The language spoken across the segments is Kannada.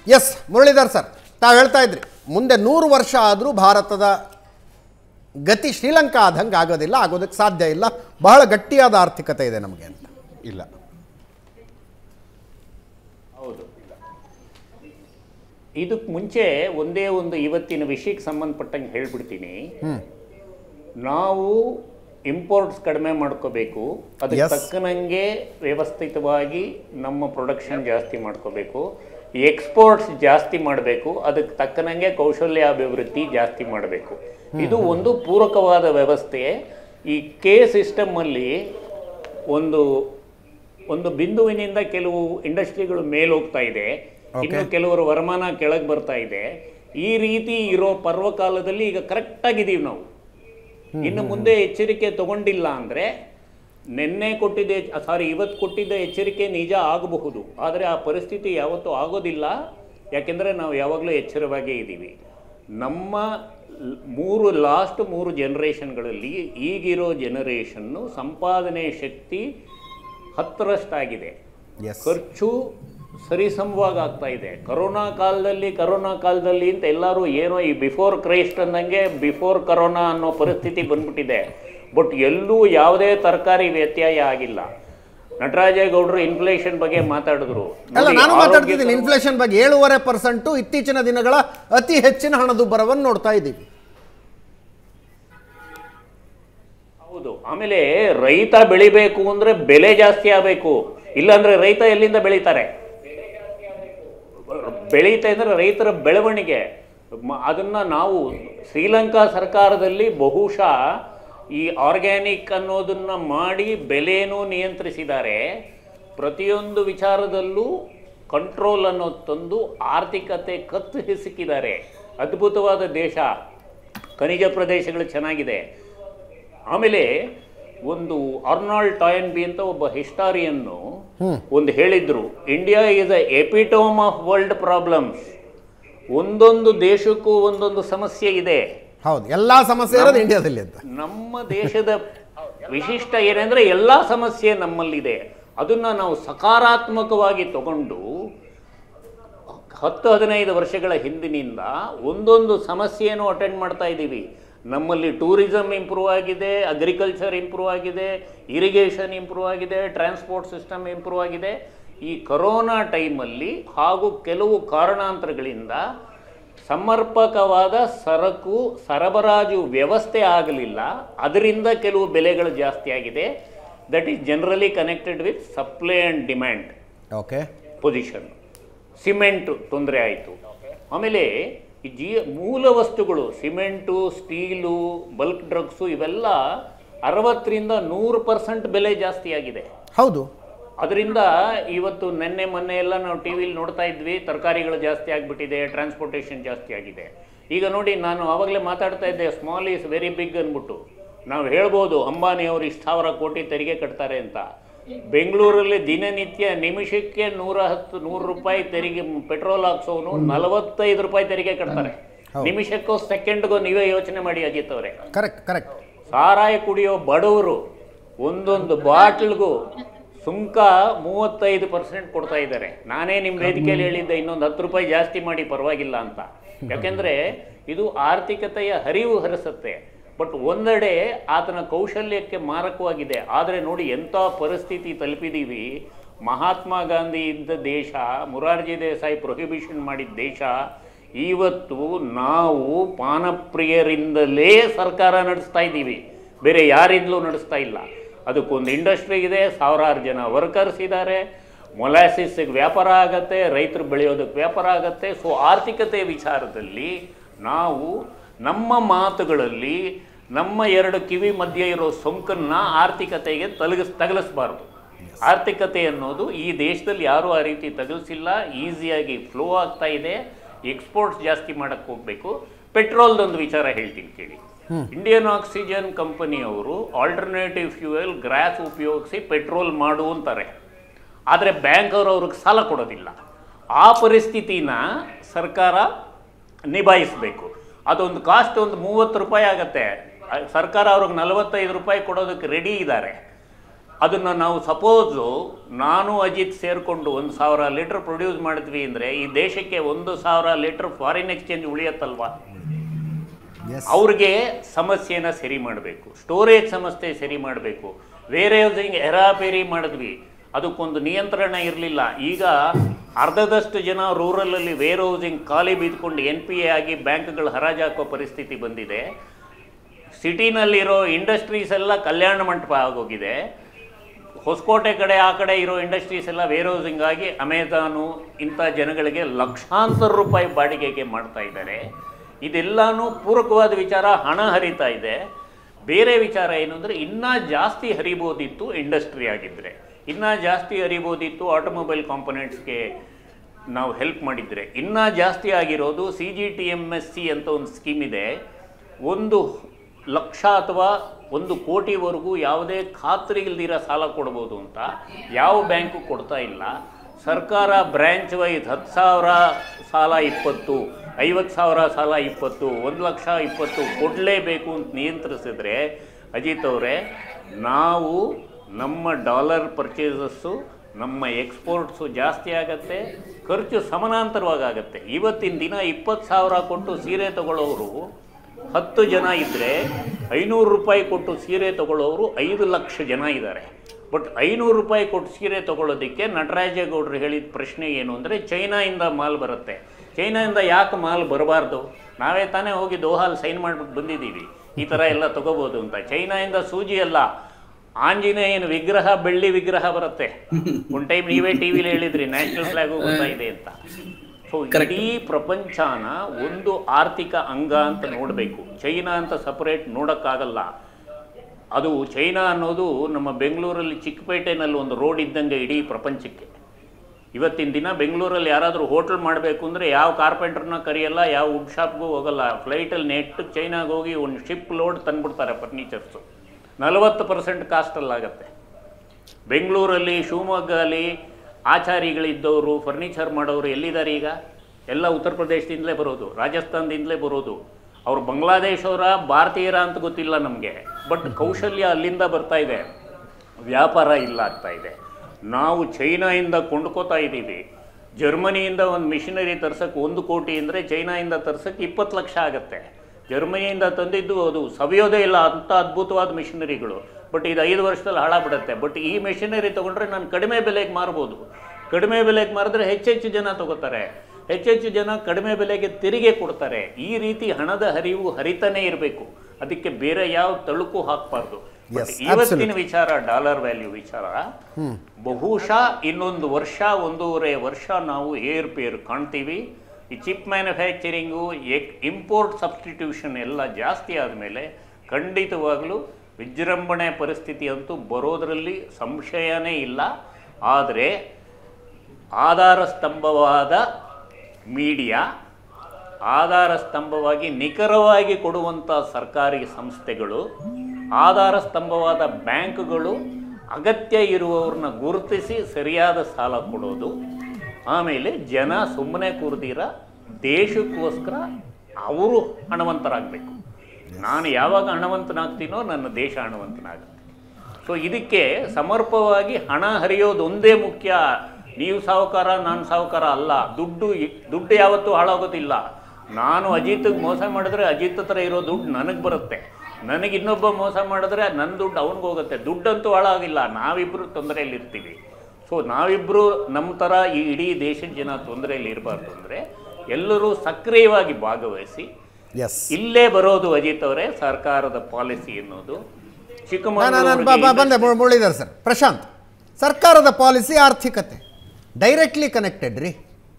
ಎಸ್ ಮುರಳೀಧರ್ ಸರ್ ತಾವು ಹೇಳ್ತಾ ಇದ್ರಿ ಮುಂದೆ ನೂರು ವರ್ಷ ಆದರೂ ಭಾರತದ ಗತಿ ಶ್ರೀಲಂಕಾ ಆದಂಗೆ ಆಗೋದಿಲ್ಲ ಆಗೋದಕ್ಕೆ ಸಾಧ್ಯ ಇಲ್ಲ ಬಹಳ ಗಟ್ಟಿಯಾದ ಆರ್ಥಿಕತೆ ಇದೆ ನಮಗೆ ಅಂತ ಇಲ್ಲ ಹೌದು ಇದಕ್ಕೆ ಮುಂಚೆ ಒಂದೇ ಒಂದು ಇವತ್ತಿನ ವಿಷಯಕ್ಕೆ ಸಂಬಂಧಪಟ್ಟಂಗೆ ಹೇಳ್ಬಿಡ್ತೀನಿ ನಾವು ಇಂಪೋರ್ಟ್ಸ್ ಕಡಿಮೆ ಮಾಡ್ಕೋಬೇಕು ಅದಕ್ಕೆ Yes. ತಕ್ಕನಂಗೆ ವ್ಯವಸ್ಥಿತವಾಗಿ ನಮ್ಮ ಪ್ರೊಡಕ್ಷನ್ ಜಾಸ್ತಿ ಮಾಡ್ಕೋಬೇಕು ಎಕ್ಸ್ಪೋರ್ಟ್ಸ್ ಜಾಸ್ತಿ ಮಾಡಬೇಕು ಅದಕ್ಕೆ ತಕ್ಕನಂಗೆ ಕೌಶಲ್ಯಾಭಿವೃದ್ಧಿ ಜಾಸ್ತಿ ಮಾಡಬೇಕು ಇದು ಒಂದು ಪೂರಕವಾದ ವ್ಯವಸ್ಥೆ ಈ ಕೆ ಸಿಸ್ಟಮಲ್ಲಿ ಒಂದು ಒಂದು ಬಿಂದುವಿನಿಂದ ಕೆಲವು ಇಂಡಸ್ಟ್ರಿಗಳು ಮೇಲ್ ಹೋಗ್ತಾ ಇದೆ ಇನ್ನು ಕೆಲವರು ವರಮಾನ ಕೆಳಗೆ ಬರ್ತಾ ಇದೆ ಈ ರೀತಿ ಇರೋ ಪರ್ವಕಾಲದಲ್ಲಿ ಈಗ ಕರೆಕ್ಟಾಗಿದ್ದೀವಿ ನಾವು ಇನ್ನು ಮುಂದೆ ಎಚ್ಚರಿಕೆ ತಗೊಂಡಿಲ್ಲ ಅಂದರೆ ನಿನ್ನೆ ಕೊಟ್ಟಿದ್ದ ಸಾರಿ ಇವತ್ತು ಕೊಟ್ಟಿದ್ದ ಎಚ್ಚರಿಕೆ ನಿಜ ಆಗಬಹುದು ಆದರೆ ಆ ಪರಿಸ್ಥಿತಿ ಯಾವತ್ತೂ ಆಗೋದಿಲ್ಲ ಯಾಕೆಂದರೆ ನಾವು ಯಾವಾಗಲೂ ಎಚ್ಚರವಾಗೇ ಇದ್ದೀವಿ ನಮ್ಮ ಲ್- ಮೂರು ಲಾಸ್ಟ್ ಮೂರು ಜನ್ರೇಷನ್ಗಳಲ್ಲಿ ಈಗಿರೋ ಜನರೇಷನ್ನು ಸಂಪಾದನೆ ಶಕ್ತಿ ಹತ್ತರಷ್ಟಾಗಿದೆ ಎಸ್ ಖರ್ಚು ಸರಿಸಮವಾಗಿ ಆಗ್ತಾ ಇದೆ ಕರೋನಾ ಕಾಲದಲ್ಲಿ ಕರೋನಾ ಕಾಲದಲ್ಲಿ ಅಂತ ಎಲ್ಲರೂ ಏನೋ ಈ ಬಿಫೋರ್ ಕ್ರೈಸ್ಟ್ ಅಂದಂಗೆ ಬಿಫೋರ್ ಕರೋನಾ ಅನ್ನೋ ಪರಿಸ್ಥಿತಿ ಬಂದ್ಬಿಟ್ಟಿದೆ ಬಟ್ ಎಲ್ಲೂ ಯಾವುದೇ ತರಕಾರಿ ವ್ಯತ್ಯಯ ಆಗಿಲ್ಲ ನಟರಾಜೇಗೌಡರು ಇನ್ಫ್ಲೇಷನ್ ಬಗ್ಗೆ ಮಾತಾಡಿದ್ರು ಅಲ್ಲ ನೋಡಿ, ನಾನು ಮಾತಾಡ್ತಿದ್ದೀನಿ ಆರೋಗ್ಯಕರ- ಇನ್ಫ್ಲೇಷನ್ ಬಗ್ಗೆ ಏಳುವರೆ ಪರ್ಸೆಂಟು ಇತ್ತೀಚಿನ ದಿನಗಳ ಅತಿ ಹೆಚ್ಚಿನ ಹಣದುಬ್ಬರವನ್ನು ನೋಡ್ತಾ ಇದ್ದೀವಿ ಹೌದು ಆಮೇಲೆ ರೈತ ಬೆಳಿಬೇಕು ಅಂದ್ರೆ ಬೆಲೆ ಜಾಸ್ತಿ ಆಗಬೇಕು ಇಲ್ಲಾಂದ್ರೆ ರೈತ ಎಲ್ಲಿಂದ ಬೆಳೀತಾರೆ ಬೆಳೀತಾ ಇದ್ರೆ ರೈತರ ಬೆಳವಣಿಗೆ ಮ- ಅದನ್ನ ನಾವು ಶ್ರೀಲಂಕಾ ಸರ್ಕಾರದಲ್ಲಿ ಬಹುಶಃ ಈ ಆರ್ಗ್ಯಾನಿಕ್ ಅನ್ನೋದನ್ನ ಮಾಡಿ ಬೆಲೆನೂ ನಿಯಂತ್ರಿಸಿದ್ದಾರೆ ಪ್ರತಿಯೊಂದು ವಿಚಾರದಲ್ಲೂ ಕಂಟ್ರೋಲ್ ಅನ್ನೋದು ತಂದು ಆರ್ಥಿಕತೆ ಕತ್ತು ಹಿಸುಕಿದ್ದಾರೆ ಅದ್ಭುತವಾದ ದೇಶ ಖನಿಜ ಪ್ರದೇಶಗಳು ಚೆನ್ನಾಗಿದೆ ಆಮೇಲೆ ಒಂದು ಅರ್ನಾಲ್ಡ್ ಟಾಯನ್ ಬಿ ಅಂತ ಒಬ್ಬ ಹಿಸ್ಟಾರಿಯನ್ನು ಒಂದು ಹೇಳಿದ್ರು India is a epitome of world problems ಒಂದೊಂದು ದೇಶಕ್ಕೂ ಒಂದೊಂದು ಸಮಸ್ಯೆ ಇದೆ ಹೌದು ಎಲ್ಲಾ ಸಮಸ್ಯೆ ಇರೋದು ಇಂಡಿಯಾದಲ್ಲಿ ಅಂತ ನಮ್ಮ ದೇಶದ ವಿಶಿಷ್ಟ ಏನಂದ್ರೆ ಎಲ್ಲಾ ಸಮಸ್ಯೆ ನಮ್ಮಲ್ಲಿದೆ ಅದನ್ನ ನಾವು ಸಕಾರಾತ್ಮಕವಾಗಿ ತಗೊಂಡು ಹತ್ತು ಹದಿನೈದು ವರ್ಷಗಳ ಹಿಂದಿನಿಂದ ಒಂದೊಂದು ಸಮಸ್ಯೆಯನ್ನು ಅಟೆಂಡ್ ಮಾಡ್ತಾ ಇದ್ದೀವಿ ನಮ್ಮಲ್ಲಿ ಟೂರಿಸಂ ಇಂಪ್ರೂವ್ ಆಗಿದೆ ಅಗ್ರಿಕಲ್ಚರ್ ಇಂಪ್ರೂವ್ ಆಗಿದೆ ಇರಿಗೇಷನ್ ಇಂಪ್ರೂವ್ ಆಗಿದೆ ಟ್ರಾನ್ಸ್ಪೋರ್ಟ್ ಸಿಸ್ಟಮ್ ಇಂಪ್ರೂವ್ ಆಗಿದೆ ಈ ಕೊರೋನಾ ಟೈಮಲ್ಲಿ ಹಾಗೂ ಕೆಲವು ಕಾರಣಾಂತರಗಳಿಂದ ಸಮರ್ಪಕವಾದ ಸರಕು ಸರಬರಾಜು ವ್ಯವಸ್ಥೆ ಆಗಲಿಲ್ಲ ಅದರಿಂದ ಕೆಲವು ಬೆಲೆಗಳು ಜಾಸ್ತಿ ಆಗಿದೆ that is generally connected with supply and demand okay position cement ತೊಂದರೆ ಆಯಿತು ಆಮೇಲೆ ಈ ಜಿ ಮೂಲ ವಸ್ತುಗಳು ಸಿಮೆಂಟು ಸ್ಟೀಲು ಬಲ್ಕ್ ಡ್ರಗ್ಸು ಇವೆಲ್ಲ ಅರವತ್ತರಿಂದ ನೂರು ಪರ್ಸೆಂಟ್ ಬೆಲೆ ಜಾಸ್ತಿ ಆಗಿದೆ ಹೌದು ಅದರಿಂದ ಇವತ್ತು ನಿನ್ನೆ ಮೊನ್ನೆ ಎಲ್ಲ ನಾವು ಟಿ ವಿಲಿ ನೋಡ್ತಾ ಇದ್ವಿ ತರಕಾರಿಗಳು ಜಾಸ್ತಿ ಆಗಿಬಿಟ್ಟಿದೆ ಟ್ರಾನ್ಸ್ಪೋರ್ಟೇಷನ್ ಜಾಸ್ತಿ ಆಗಿದೆ ಈಗ ನೋಡಿ ನಾನು ಆವಾಗಲೇ ಮಾತಾಡ್ತಾ ಇದ್ದೆ ಸ್ಮಾಲ್ ಈಸ್ ವೆರಿ ಬಿಗ್ ಅಂದ್ಬಿಟ್ಟು ನಾವು ಹೇಳ್ಬೋದು ಅಂಬಾನಿ ಅವರು ಇಷ್ಟು ಸಾವಿರ ಕೋಟಿ ತೆರಿಗೆ ಕಟ್ತಾರೆ ಅಂತ ಬೆಂಗಳೂರಲ್ಲಿ ದಿನನಿತ್ಯ ನಿಮಿಷಕ್ಕೆ ನೂರ ಹತ್ತು ನೂರು ರೂಪಾಯಿ ತೆರಿಗೆ ಪೆಟ್ರೋಲ್ ಹಾಕ್ಸೋನು ನಲವತ್ತೈದು ರೂಪಾಯಿ ತೆರಿಗೆ ಕಟ್ತಾರೆ ನಿಮಿಷಕ್ಕೋ ಸೆಕೆಂಡ್ಗೋ ನೀವೇ ಯೋಚನೆ ಮಾಡಿ ಅಜಿತ್ ಅವರೇ ಕರೆಕ್ಟ್ ಕರೆಕ್ಟ್ ಸಾರಾಯಿ ಕುಡಿಯೋ ಬಡವರು ಒಂದೊಂದು ಬಾಟ್ಲ್ಗೂ ಸುಂಕ ಮೂವತ್ತೈದು ಪರ್ಸೆಂಟ್ ಕೊಡ್ತಾ ಇದ್ದಾರೆ ನಾನೇ ನಿಮ್ಮ ವೇದಿಕೆಯಲ್ಲಿ ಹೇಳಿದ್ದೆ ಇನ್ನೊಂದು ಹತ್ತು ರೂಪಾಯಿ ಜಾಸ್ತಿ ಮಾಡಿ ಪರವಾಗಿಲ್ಲ ಅಂತ ಯಾಕೆಂದರೆ ಇದು ಆರ್ಥಿಕತೆಯ ಹರಿವು ಹರಿಸುತ್ತೆ ಬಟ್ ಒಂದೆಡೆ ಆತನ ಕೌಶಲ್ಯಕ್ಕೆ ಮಾರಕವಾಗಿದೆ ಆದರೆ ನೋಡಿ ಎಂಥ ಪರಿಸ್ಥಿತಿ ತಲುಪಿದ್ದೀವಿ ಮಹಾತ್ಮ ಗಾಂಧಿ ಇದ್ದ ದೇಶ ಮುರಾರ್ಜಿ ದೇಸಾಯಿ ಪ್ರೊಹಿಬಿಷನ್ ಮಾಡಿದ ದೇಶ ಇವತ್ತು ನಾವು ಪಾನಪ್ರಿಯರಿಂದಲೇ ಸರ್ಕಾರ ನಡೆಸ್ತಾ ಇದ್ದೀವಿ ಬೇರೆ ಯಾರಿಂದಲೂ ನಡೆಸ್ತಾ ಇಲ್ಲ ಅದಕ್ಕೊಂದು ಇಂಡಸ್ಟ್ರಿ ಇದೆ ಸಾವಿರಾರು ಜನ ವರ್ಕರ್ಸ್ ಇದ್ದಾರೆ ಮೊಲಾಸಿಸ್ಗೆ ವ್ಯಾಪಾರ ಆಗತ್ತೆ ರೈತರು ಬೆಳೆಯೋದಕ್ಕೆ ವ್ಯಾಪಾರ ಆಗತ್ತೆ ಸೊ ಆರ್ಥಿಕತೆ ವಿಚಾರದಲ್ಲಿ ನಾವು ನಮ್ಮ ಮಾತುಗಳಲ್ಲಿ ನಮ್ಮ ಎರಡು ಕಿವಿ ಮಧ್ಯೆ ಇರೋ ಸೋಂಕನ್ನ ಆರ್ಥಿಕತೆಗೆ ತಲಗಿಸ್ ತಗಲಿಸ್ಬಾರ್ದು ಆರ್ಥಿಕತೆ ಅನ್ನೋದು ಈ ದೇಶದಲ್ಲಿ ಯಾರೂ ಆ ರೀತಿ ತಗಲಿಸಿಲ್ಲ ಈಸಿಯಾಗಿ ಫ್ಲೋ ಆಗ್ತಾ ಇದೆ ಎಕ್ಸ್ಪೋರ್ಟ್ಸ್ ಜಾಸ್ತಿ ಮಾಡಕ್ಕೆ ಹೋಗಬೇಕು ಪೆಟ್ರೋಲ್ದೊಂದು ವಿಚಾರ ಹೇಳ್ತೀನಿ ಕೇಳಿ ಇಂಡಿಯನ್ ಆಕ್ಸಿಜನ್ ಕಂಪನಿಯವರು ಆಲ್ಟರ್ನೇಟಿವ್ ಫ್ಯೂಯಲ್ ಗ್ರಾಸ್ ಉಪಯೋಗಿಸಿ ಪೆಟ್ರೋಲ್ ಮಾಡು ಅಂತಾರೆ ಆದರೆ ಬ್ಯಾಂಕ್ ಅವರು ಅವ್ರಿಗೆ ಸಾಲ ಕೊಡೋದಿಲ್ಲ ಆ ಪರಿಸ್ಥಿತಿನ ಸರ್ಕಾರ ನಿಭಾಯಿಸಬೇಕು ಅದೊಂದು ಕಾಸ್ಟ್ ಒಂದು ಮೂವತ್ತು ರೂಪಾಯಿ ಆಗತ್ತೆ ಅಹ್, ಸರ್ಕಾರ ಅವ್ರಿಗೆ ನಲವತ್ತೈದು ರೂಪಾಯಿ ಕೊಡೋದಕ್ಕೆ ರೆಡಿ ಇದ್ದಾರೆ ಅದನ್ನು ನಾವು ಸಪೋಸು ನಾನು ಅಜಿತ್ ಸೇರಿಕೊಂಡು ಒಂದು ಸಾವಿರ ಲೀಟ್ರ್ ಪ್ರೊಡ್ಯೂಸ್ ಮಾಡಿದ್ವಿ ಅಂದರೆ ಈ ದೇಶಕ್ಕೆ ಒಂದು ಸಾವಿರ ಲೀಟ್ರ್ ಫಾರಿನ್ ಎಕ್ಸ್ಚೇಂಜ್ ಉಳಿಯತ್ತಲ್ವಾ ಎಸ್ ಅವ್ರಿಗೆ ಸಮಸ್ಯೆನ ಸರಿ ಮಾಡಬೇಕು ಸ್ಟೋರೇಜ್ ಸಮಸ್ಯೆ ಸರಿ ಮಾಡಬೇಕು ವೇರ್ ಹೌಸಿಂಗ್ ಹೆರಾಪೇರಿ ಮಾಡಿದ್ವಿ ಅದಕ್ಕೊಂದು ನಿಯಂತ್ರಣ ಇರಲಿಲ್ಲ ಈಗ ಅರ್ಧದಷ್ಟು ಜನ ರೂರಲಲ್ಲಿ ವೇರ್ ಹೌಸಿಂಗ್ ಖಾಲಿ ಬಿದ್ಕೊಂಡು ಎನ್ ಪಿ ಎ ಆಗಿ ಬ್ಯಾಂಕ್ಗಳು ಹರಾಜು ಹಾಕೋ ಪರಿಸ್ಥಿತಿ ಬಂದಿದೆ ಸಿಟಿನಲ್ಲಿರೋ ಇಂಡಸ್ಟ್ರೀಸ್ ಎಲ್ಲ ಕಲ್ಯಾಣ ಮಂಟಪ ಆಗೋಗಿದೆ ಹೊಸಕೋಟೆ ಕಡೆ ಆ ಕಡೆ ಇರೋ ಇಂಡಸ್ಟ್ರೀಸ್ ಎಲ್ಲ ವೇರ್ ಹೌಸಿಂಗ್ ಆಗಿ ಅಮೆಜಾನು ಇಂಥ ಜನಗಳಿಗೆ ಲಕ್ಷಾಂತರ ರೂಪಾಯಿ ಬಾಡಿಗೆಗೆ ಮಾಡ್ತಾ ಇದ್ದಾರೆ ಇದೆಲ್ಲನೂ ಪೂರಕವಾದ ವಿಚಾರ ಹಣ ಹರಿತಾ ಇದೆ ಬೇರೆ ವಿಚಾರ ಏನು ಅಂದರೆ ಇನ್ನೂ ಜಾಸ್ತಿ ಹರಿಬೋದಿತ್ತು ಇಂಡಸ್ಟ್ರಿ ಆಗಿದ್ದರೆ ಇನ್ನೂ ಜಾಸ್ತಿ ಹರಿಬೋದಿತ್ತು ಆಟೋಮೊಬೈಲ್ ಕಾಂಪೊನೆಂಟ್ಸ್ಗೆ ನಾವು ಹೆಲ್ಪ್ ಮಾಡಿದರೆ ಇನ್ನೂ ಜಾಸ್ತಿ ಆಗಿರೋದು C G T M S C ಅಂತ ಒಂದು ಸ್ಕೀಮ್ ಇದೆ ಒಂದು ಲಕ್ಷ ಅಥವಾ ಒಂದು ಕೋಟಿವರೆಗೂ ಯಾವುದೇ ಖಾತ್ರಿ ಇಲ್ದಿರ ಸಾಲ ಕೊಡ್ಬೋದು ಅಂತ ಯಾವ ಬ್ಯಾಂಕು ಕೊಡ್ತಾ ಇಲ್ಲ ಸರ್ಕಾರ ಬ್ರ್ಯಾಂಚ್ ವೈಸ್ ಹತ್ತು ಸಾವಿರ ಸಾಲ ಇಪ್ಪತ್ತು ಐವತ್ತು ಸಾವಿರ ಸಾಲ ಇಪ್ಪತ್ತು ಒಂದು ಲಕ್ಷ ಇಪ್ಪತ್ತು ಕೊಡಲೇಬೇಕು ಅಂತ ನಿಯಂತ್ರಿಸಿದ್ರೆ ಅಜಿತ್ ಅವರೇ ನಾವು ನಮ್ಮ ಡಾಲರ್ ಪರ್ಚೇಸಸ್ಸು ನಮ್ಮ ಎಕ್ಸ್ಪೋರ್ಟ್ಸು ಜಾಸ್ತಿ ಆಗತ್ತೆ ಖರ್ಚು ಸಮಾನಾಂತರವಾಗಿ ಆಗತ್ತೆ ಇವತ್ತಿನ ದಿನ ಇಪ್ಪತ್ತು ಸಾವಿರ ಕೊಟ್ಟು ಸೀರೆ ತಗೊಳ್ಳೋರು ಹತ್ತು ಜನ ಇದ್ದರೆ ಐನೂರು ರೂಪಾಯಿ ಕೊಟ್ಟು ಸೀರೆ ತಗೊಳ್ಳೋರು ಐದು ಲಕ್ಷ ಜನ ಇದ್ದಾರೆ ಬಟ್ ಐನೂರು ರೂಪಾಯಿ ಕೊಟ್ಟು ಸೀರೆ ತಗೊಳ್ಳೋದಕ್ಕೆ ನಟರಾಜೇಗೌಡರು ಹೇಳಿದ ಪ್ರಶ್ನೆ ಏನು ಅಂದರೆ ಚೈನಾಯಿಂದ ಮಾಲ್ ಬರುತ್ತೆ ಚೈನಾದಿಂದ ಯಾಕೆ ಮಾಲ್ ಬರಬಾರ್ದು ನಾವೇ ತಾನೇ ಹೋಗಿ ದೋಹಾಲ್ ಸೈನ್ ಮಾಡ್ಬಿಟ್ಟು ಬಂದಿದ್ದೀವಿ ಈ ಥರ ಎಲ್ಲ ತಗೋಬೋದು ಅಂತ ಚೈನಾಯಿಂದ ಸೂಜಿ ಅಲ್ಲ ಆಂಜನೇಯನ ವಿಗ್ರಹ ಬೆಳ್ಳಿ ವಿಗ್ರಹ ಬರುತ್ತೆ ಒಂದು ಟೈಮ್ ನೀವೇ ಟಿ ವಿಲಿ ಹೇಳಿದ್ರಿ ನ್ಯಾಷನಲ್ ಫ್ಲಾಗು ಬರ್ತಾ ಇದೆ ಅಂತ ಸೊ ಇಡೀ ಪ್ರಪಂಚನ ಒಂದು ಆರ್ಥಿಕ ಅಂಗ ಅಂತ ನೋಡಬೇಕು ಚೈನಾ ಅಂತ ಸಪರೇಟ್ ನೋಡೋಕ್ಕಾಗಲ್ಲ ಅದು ಚೈನಾ ಅನ್ನೋದು ನಮ್ಮ ಬೆಂಗಳೂರಲ್ಲಿ ಚಿಕ್ಕಪೇಟೆನಲ್ಲಿ ಒಂದು ರೋಡ್ ಇದ್ದಂಗೆ ಇಡೀ ಪ್ರಪಂಚಕ್ಕೆ ಇವತ್ತಿನ ದಿನ ಬೆಂಗಳೂರಲ್ಲಿ ಯಾರಾದರೂ ಹೋಟ್ಲ್ ಮಾಡಬೇಕು ಅಂದರೆ ಯಾವ ಕಾರ್ಪೆಂಟ್ರನ್ನ ಕರೆಯಲ್ಲ ಯಾವ ವುಡ್ ಶಾಪ್ಗೂ ಹೋಗಲ್ಲ ಫ್ಲೈಟಲ್ಲಿ ನೆಟ್ ಚೈನಾಗೆ ಹೋಗಿ ಒಂದು ಶಿಪ್ ಲೋಡ್ ತಂದ್ಬಿಡ್ತಾರೆ ಫರ್ನಿಚರ್ಸು ನಲವತ್ತು ಪರ್ಸೆಂಟ್ ಕಾಸ್ಟಲ್ಲಾಗತ್ತೆ ಬೆಂಗಳೂರಲ್ಲಿ ಶಿವಮೊಗ್ಗಲ್ಲಿ ಆಚಾರಿಗಳಿದ್ದವರು ಫರ್ನಿಚರ್ ಮಾಡೋರು ಎಲ್ಲಿದ್ದಾರೆ ಈಗ ಎಲ್ಲ ಉತ್ತರ ಪ್ರದೇಶದಿಂದಲೇ ಬರೋದು ರಾಜಸ್ಥಾನದಿಂದಲೇ ಬರೋದು ಅವ್ರು ಬಾಂಗ್ಲಾದೇಶವರ ಭಾರತೀಯರ ಅಂತ ಗೊತ್ತಿಲ್ಲ ನಮಗೆ ಬಟ್ ಕೌಶಲ್ಯ ಅಲ್ಲಿಂದ ಬರ್ತಾ ಇದೆ ವ್ಯಾಪಾರ ಇಲ್ಲ ಆಗ್ತಾ ಇದೆ ನಾವು ಚೈನಾಯಿಂದ ಕೊಂಡ್ಕೋತಾ ಇದ್ದೀವಿ ಜರ್ಮನಿಯಿಂದ ಒಂದು ಮಿಷನರಿ ತರ್ಸಕ್ಕೆ ಒಂದು ಕೋಟಿ ಅಂದರೆ ಚೈನಾಯಿಂದ ತರ್ಸಕ್ಕೆ ಇಪ್ಪತ್ತು ಲಕ್ಷ ಆಗುತ್ತೆ ಜರ್ಮನಿಯಿಂದ ತಂದಿದ್ದು ಅದು ಸವಿಯೋದೇ ಇಲ್ಲ ಅಂಥ ಅದ್ಭುತವಾದ ಮಿಷನರಿಗಳು ಬಟ್ ಇದು ಐದು ವರ್ಷದಲ್ಲಿ ಹಾಳಾಗ್ಬಿಡುತ್ತೆ ಬಟ್ ಈ ಮಿಷನರಿ ತೊಗೊಂಡ್ರೆ ನಾನು ಕಡಿಮೆ ಬೆಲೆಗೆ ಮಾರ್ಬೋದು ಕಡಿಮೆ ಬೆಲೆಗೆ ಮಾರಿದ್ರೆ ಹೆಚ್ಚೆಚ್ಚು ಜನ ತಗೋತಾರೆ ಹೆಚ್ಚೆಚ್ಚು ಜನ ಕಡಿಮೆ ಬೆಲೆಗೆ ತೆರಿಗೆ ಕೊಡ್ತಾರೆ ಈ ರೀತಿ ಹಣದ ಹರಿವು ಹರಿತಾನೇ ಇರಬೇಕು ಅದಕ್ಕೆ ಬೇರೆ ಯಾವ ತಳುಕು ಹಾಕಬಾರ್ದು Yes, ಇವತ್ತಿನ ವಿಚಾರ ಡಾಲರ್ ವ್ಯಾಲ್ಯೂ ವಿಚಾರ ಬಹುಶಃ ಇನ್ನೊಂದು ವರ್ಷ ಒಂದೂವರೆ ವರ್ಷ ನಾವು ಏರ್ ಪೇರ್ ಕಾಣ್ತೀವಿ ಈ ಚಿಪ್ ಮ್ಯಾನುಫ್ಯಾಕ್ಚರಿಂಗು ಎಕ್ ಇಂಪೋರ್ಟ್ ಸಬ್ಸ್ಟಿಟ್ಯೂಷನ್ ಎಲ್ಲ ಜಾಸ್ತಿ ಆದಮೇಲೆ ಖಂಡಿತವಾಗಲೂ ವಿಜೃಂಭಣೆ ಪರಿಸ್ಥಿತಿ ಅಂತೂ ಬರೋದರಲ್ಲಿ ಸಂಶಯನೇ ಇಲ್ಲ ಆದರೆ ಆಧಾರ ಸ್ತಂಭವಾದ ಮೀಡಿಯಾ ಆಧಾರ ಸ್ತಂಭವಾಗಿ ನಿಖರವಾಗಿ ಕೊಡುವಂಥ ಸರ್ಕಾರಿ ಸಂಸ್ಥೆಗಳು ಆಧಾರ ಸ್ತಂಭವಾದ ಬ್ಯಾಂಕ್ಗಳು ಅಗತ್ಯ ಇರುವವ್ರನ್ನ ಗುರುತಿಸಿ ಸರಿಯಾದ ಸಾಲ ಕೊಡೋದು ಆಮೇಲೆ ಜನ ಸುಮ್ಮನೆ ಕೂರ್ದಿರ ದೇಶಕ್ಕೋಸ್ಕರ ಅವರು ಹಣವಂತರಾಗಬೇಕು ನಾನು ಯಾವಾಗ ಹಣವಂತನಾಗ್ತೀನೋ ನನ್ನ ದೇಶ ಹಣವಂತನಾಗುತ್ತೆ ಸೊ ಇದಕ್ಕೆ ಸಮರ್ಪವಾಗಿ ಹಣ ಹರಿಯೋದು ಒಂದೇ ಮುಖ್ಯ ನೀವು ಸಾಹುಕಾರ ನಾನು ಸಾಹುಕಾರ ಅಲ್ಲ ದುಡ್ಡು ದುಡ್ಡು ಯಾವತ್ತೂ ಹಾಳಾಗೋದಿಲ್ಲ ನಾನು ಅಜಿತ್ಗೆ ಮೋಸ ಮಾಡಿದ್ರೆ ಅಜಿತ್ ಹತ್ರ ಇರೋ ದುಡ್ಡು ನನಗೆ ಬರುತ್ತೆ ನನಗೆ ಇನ್ನೊಬ್ಬ ಮೋಸ ಮಾಡಿದ್ರೆ ನನ್ನ ದುಡ್ಡು ಅವನಿಗೆ ಹೋಗುತ್ತೆ ದುಡ್ಡಂತೂ ಹಾಳಾಗಿಲ್ಲ ನಾವಿಬ್ಬರು ತೊಂದರೆಯಲ್ಲಿ ಇರ್ತೀವಿ ಸೊ ನಾವಿಬ್ಬರು ನಮ್ಮ ಥರ ಈ ಇಡೀ ದೇಶದ ಜನ ತೊಂದರೆಯಲ್ಲಿ ಇರಬಾರ್ದು ಅಂದರೆ ಎಲ್ಲರೂ ಸಕ್ರಿಯವಾಗಿ ಭಾಗವಹಿಸಿ ಎಸ್ ಇಲ್ಲೇ ಬರೋದು ಅಜಿತ್ ಅವರೇ ಸರ್ಕಾರದ ಪಾಲಿಸಿ ಅನ್ನೋದು ನಾನು ನಾನು ಬ- ಬ- ಬಂದೆ ಚಿಕ್ಕಮಗಳೂರಿಗೆ ಮು- ಮುರಳೀಧರ್ ಸರ್ ಪ್ರಶಾಂತ್ ಸರ್ಕಾರದ ಪಾಲಿಸಿ ಆರ್ಥಿಕತೆ ಡೈರೆಕ್ಟ್ಲಿ ಕನೆಕ್ಟೆಡ್ ರೀ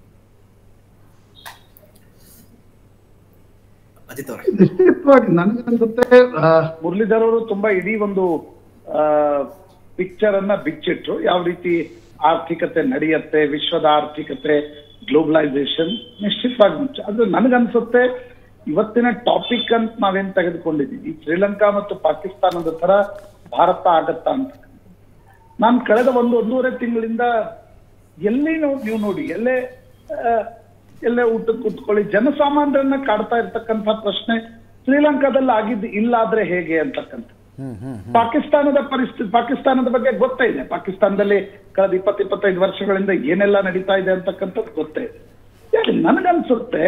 ಅಜಿತ್ ಅವರೇ ನಿಶ್ಚಿತವಾಗಿ ನನಗನ್ಸುತ್ತೆ ಆ, ಮುರಳೀಧರ್ ಅವರು ತುಂಬಾ ಇಡೀ ಒಂದು ಪಿಕ್ಚರ್ ಅನ್ನ ಬಿಚ್ಚಿಟ್ರು ಯಾವ ರೀತಿ ಆರ್ಥಿಕತೆ ನಡೆಯುತ್ತೆ ವಿಶ್ವದ ಆರ್ಥಿಕತೆ ಗ್ಲೋಬಲೈಸೇಷನ್ ನಿಶ್ಚಿತವಾಗಿ ಮುಂಚೆ ಆದ್ರೆ ನನಗನ್ಸುತ್ತೆ ಇವತ್ತಿನ ಟಾಪಿಕ್ ಅಂತ ನಾವೇನ್ ತೆಗೆದುಕೊಂಡಿದ್ದೀವಿ ಶ್ರೀಲಂಕಾ ಮತ್ತು ಪಾಕಿಸ್ತಾನದ ತರ ಭಾರತ ಆಗತ್ತಾ ಅಂತ ನಾನು ಕಳೆದ ಒಂದು ಒಂದೂವರೆ ತಿಂಗಳಿಂದ ಎಲ್ಲಿ ನಾವು ನೀವು ನೋಡಿ ಎಲ್ಲೇ ಆ, ಎಲ್ಲೇ ಊಟಕ್ಕೆ ಕೂತ್ಕೊಳ್ಳಿ ಜನಸಾಮಾನ್ಯರನ್ನ ಕಾಡ್ತಾ ಇರ್ತಕ್ಕಂಥ ಪ್ರಶ್ನೆ ಶ್ರೀಲಂಕಾದಲ್ಲಿ ಆಗಿದ್ದು ಇಲ್ಲ ಆದ್ರೆ ಹೇಗೆ ಅಂತಕ್ಕಂಥ ಪಾಕಿಸ್ತಾನದ ಪರಿಸ್ಥಿತಿ ಪಾಕಿಸ್ತಾನದ ಬಗ್ಗೆ ಗೊತ್ತೇ ಇದೆ ಪಾಕಿಸ್ತಾನದಲ್ಲಿ ಕಳೆದ ಇಪ್ಪತ್ತು ಇಪ್ಪತ್ತೈದು ವರ್ಷಗಳಿಂದ ಏನೆಲ್ಲ ನಡೀತಾ ಇದೆ ಅಂತಕ್ಕಂಥದ್ದು ಗೊತ್ತೇ ಇದೆ ಯಾಕೆ ನನಗನ್ಸುತ್ತೆ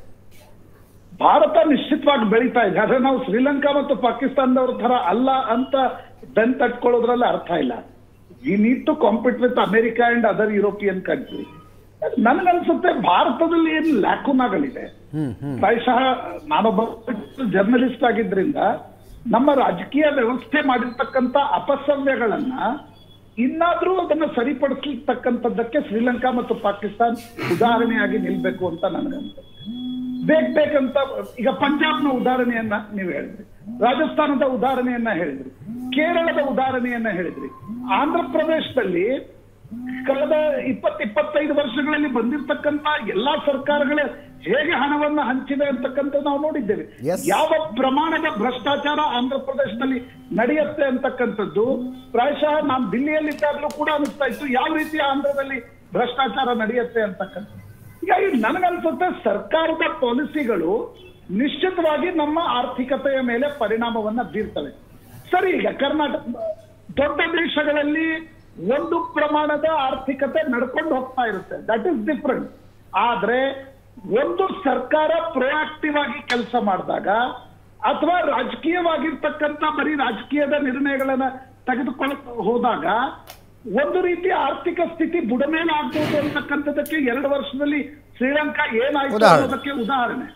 ಭಾರತ ನಿಶ್ಚಿತವಾಗಿ ಬೆಳೀತಾ ಇದೆ ಆದ್ರೆ ನಾವು ಶ್ರೀಲಂಕಾ ಮತ್ತು ಪಾಕಿಸ್ತಾನದವ್ರ ತರ ಅಲ್ಲ ಅಂತ ಬೆನ್ ತಟ್ಕೊಳ್ಳೋದ್ರಲ್ಲಿ ಅರ್ಥ ಇಲ್ಲ we need to compete with America and other European country ನನಗನ್ಸುತ್ತೆ ಭಾರತದಲ್ಲಿ ಏನು ಲ್ಯಾಕುನಾಗಳಿದೆ ಪ್ರಾಯಶಃ ನಾನೊಬ್ಬ ಜರ್ನಲಿಸ್ಟ್ ಆಗಿದ್ರಿಂದ ನಮ್ಮ ರಾಜಕೀಯ ವ್ಯವಸ್ಥೆ ಮಾಡಿರ್ತಕ್ಕಂಥ ಅಪಸವ್ಯಗಳನ್ನ ಇನ್ನಾದ್ರೂ ಅದನ್ನ ಸರಿಪಡಿಸತಕ್ಕಂಥದ್ದಕ್ಕೆ ಶ್ರೀಲಂಕಾ ಮತ್ತು ಪಾಕಿಸ್ತಾನ್ ಉದಾಹರಣೆಯಾಗಿ ನಿಲ್ಬೇಕು ಅಂತ ನನಗನ್ಸುತ್ತೆ ಬೇಕ್ ಬೇಕಂತ ಈಗ ಪಂಜಾಬ್ನ ಉದಾಹರಣೆಯನ್ನ ನೀವು ಹೇಳಿದ್ರಿ ರಾಜಸ್ಥಾನದ ಉದಾಹರಣೆಯನ್ನ ಹೇಳಿದ್ರಿ ಕೇರಳದ ಉದಾಹರಣೆಯನ್ನ ಹೇಳಿದ್ರಿ ಆಂಧ್ರ ಪ್ರದೇಶದಲ್ಲಿ ಕಳೆದ ಇಪ್ಪತ್ ಇಪ್ಪತ್ತೈದು ವರ್ಷಗಳಲ್ಲಿ ಬಂದಿರತಕ್ಕಂತ ಎಲ್ಲಾ ಸರ್ಕಾರಗಳ ಹೇಗೆ ಹಣವನ್ನ ಹಂಚಿದೆ ಅಂತಕ್ಕಂಥ ನಾವು ನೋಡಿದ್ದೇವೆ Yes. ಯಾವ ಪ್ರಮಾಣದ ಭ್ರಷ್ಟಾಚಾರ ಆಂಧ್ರ ಪ್ರದೇಶದಲ್ಲಿ ನಡೆಯುತ್ತೆ ಅಂತಕ್ಕಂಥದ್ದು ಪ್ರಾಯಶಃ ನಾನು ದಿಲ್ಲಿಯಲ್ಲಿದ್ದಾಗಲೂ ಕೂಡ ಅನಿಸ್ತಾ ಇತ್ತು ಯಾವ ರೀತಿ ಆಂಧ್ರದಲ್ಲಿ ಭ್ರಷ್ಟಾಚಾರ ನಡೆಯುತ್ತೆ ಅಂತಕ್ಕಂಥದ್ದು ಹೀಗಾಗಿ ನನಗನ್ಸುತ್ತೆ ಸರ್ಕಾರದ ಪಾಲಿಸಿಗಳು ನಿಶ್ಚಿತವಾಗಿ ನಮ್ಮ ಆರ್ಥಿಕತೆಯ ಮೇಲೆ ಪರಿಣಾಮವನ್ನ ಬೀರ್ತವೆ ಸರಿ ಈಗ ಕರ್ನಾಟಕ ದೊಡ್ಡ ದೇಶಗಳಲ್ಲಿ ಒಂದು ಪ್ರಮಾಣದ ಆರ್ಥಿಕತೆ ನಡ್ಕೊಂಡು ಹೋಗ್ತಾ ಇರುತ್ತೆ ದಟ್ ಇಸ್ ಡಿಫ್ರೆಂಟ್ ಆದ್ರೆ ಒಂದು ಸರ್ಕಾರ ಪ್ರೊಆಕ್ಟಿವ್ ಆಗಿ ಕೆಲಸ ಮಾಡಿದಾಗ ಅಥವಾ ರಾಜಕೀಯವಾಗಿರ್ತಕ್ಕಂಥ ಬರೀ ರಾಜಕೀಯದ ನಿರ್ಣಯಗಳನ್ನ ತೆಗೆದುಕೊಳ್ಳ ಹೋದಾಗ ಒಂದು ರೀತಿಯ ಆರ್ಥಿಕ ಸ್ಥಿತಿ ಬುಡಮೇಲೆ ಆಗ್ಬೋದು ಅಂತಕ್ಕಂಥದ್ದಕ್ಕೆ ಎರಡು ವರ್ಷದಲ್ಲಿ ಶ್ರೀಲಂಕಾ ಏನಾಯ್ತು ಉದಾಹರಣೆ. ಅನ್ನೋದಕ್ಕೆ ಉದಾಹರಣೆ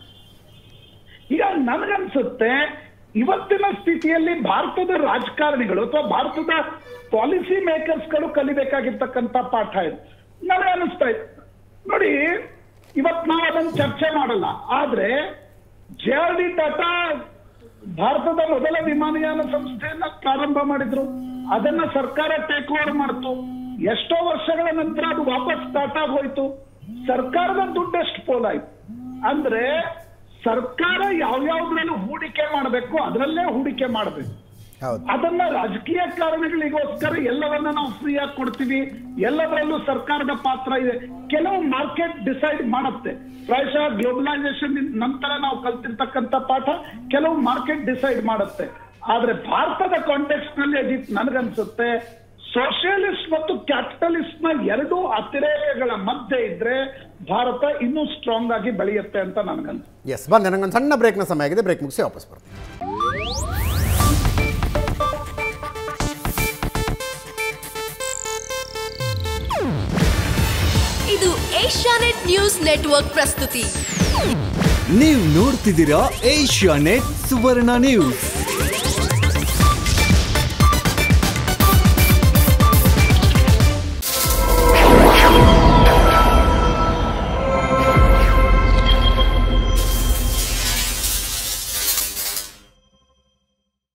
ಈಗ ನನಗನ್ಸುತ್ತೆ ಇವತ್ತಿನ ಸ್ಥಿತಿಯಲ್ಲಿ ಭಾರತದ ರಾಜಕಾರಣಿಗಳು ಅಥವಾ ಭಾರತದ ಪಾಲಿಸಿ ಮೇಕರ್ಸ್ಗಳು ಕಲಿಬೇಕಾಗಿರ್ತಕ್ಕಂಥ ಪಾಠ ಇದು ನನಗೆ ಅನಿಸ್ತಾ ಇದೆ ನೋಡಿ ಇವತ್ ನಾವು ಅದನ್ನು ಚರ್ಚೆ ಮಾಡಲ್ಲ ಆದ್ರೆ ಜೆ ಆರ್ ಡಿ ಟಾಟಾ ಭಾರತದ ಮೊದಲ ವಿಮಾನಯಾನ ಸಂಸ್ಥೆಯನ್ನ ಪ್ರಾರಂಭ ಮಾಡಿದ್ರು ಅದನ್ನ ಸರ್ಕಾರ ಟೇಕ್ ಓವರ್ ಮಾಡ್ತು ಎಷ್ಟೋ ವರ್ಷಗಳ ನಂತರ ಅದು ವಾಪಸ್ ಸ್ಟಾರ್ಟ್ ಆಗೋಯ್ತು ಸರ್ಕಾರದ ದುಡ್ಡಷ್ಟು ಪೋಲಾಯ್ತು ಅಂದ್ರೆ ಸರ್ಕಾರ ಯಾವ್ಯಾವ್ದ್ರಲ್ಲೂ ಹೂಡಿಕೆ ಮಾಡಬೇಕು ಅದರಲ್ಲೇ ಹೂಡಿಕೆ ಮಾಡಬೇಕು ಹೌದು ಅದನ್ನ ರಾಜಕೀಯ ಕಾರಣಗಳಿಗೋಸ್ಕರ ಎಲ್ಲವನ್ನ ನಾವು ಫ್ರೀ ಆಗಿ ಕೊಡ್ತೀವಿ ಎಲ್ಲದರಲ್ಲೂ ಸರ್ಕಾರದ ಪಾತ್ರ ಇದೆ ಕೆಲವು ಮಾರ್ಕೆಟ್ ಡಿಸೈಡ್ ಮಾಡುತ್ತೆ ಪ್ರಾಯಶಃ ಗ್ಲೋಬಲೈಸೇಷನ್ ನಂತರ ನಾವು ಕಲ್ತಿರ್ತಕ್ಕಂಥ ಪಾಠ ಕೆಲವು ಮಾರ್ಕೆಟ್ ಡಿಸೈಡ್ ಮಾಡುತ್ತೆ ಆದ್ರೆ ಭಾರತದ ಕಾಂಟೆಕ್ಸ್ಟ್ ನಲ್ಲಿ ಅಜಿತ್ ನನಗನ್ಸುತ್ತೆ ಸೋಷಿಯಲಿಸ್ಟ್ ಮತ್ತು ಕ್ಯಾಪಿಟಲಿಸ್ಟ್ ನ ಎರಡೂ ಅತಿರೇಕಗಳ ಮಧ್ಯೆ ಇದ್ರೆ ಭಾರತ ಇನ್ನೂ ಸ್ಟ್ರಾಂಗ್ ಆಗಿ ಬೆಳೆಯುತ್ತೆ ಅಂತ ನನಗನ್ಸುತ್ತೆ ಎಸ್ ಬಂದೆ ನನಗೊಂದು ಸಣ್ಣ ಬ್ರೇಕ್ನ ಸಮಯ ಆಗಿದೆ ಬ್ರೇಕ್ ಮುಗಿಸಿ ವಾಪಸ್ ಬರ್ತೀನಿ ಇದು ಏಷ್ಯಾನೆಟ್ ನ್ಯೂಸ್ ನೆಟ್ವರ್ಕ್ ಪ್ರಸ್ತುತಿ ನೀವು ನೋಡ್ತಿದ್ದೀರಾ ಏಷ್ಯಾ ನೆಟ್ ಸುವರ್ಣ ನ್ಯೂಸ್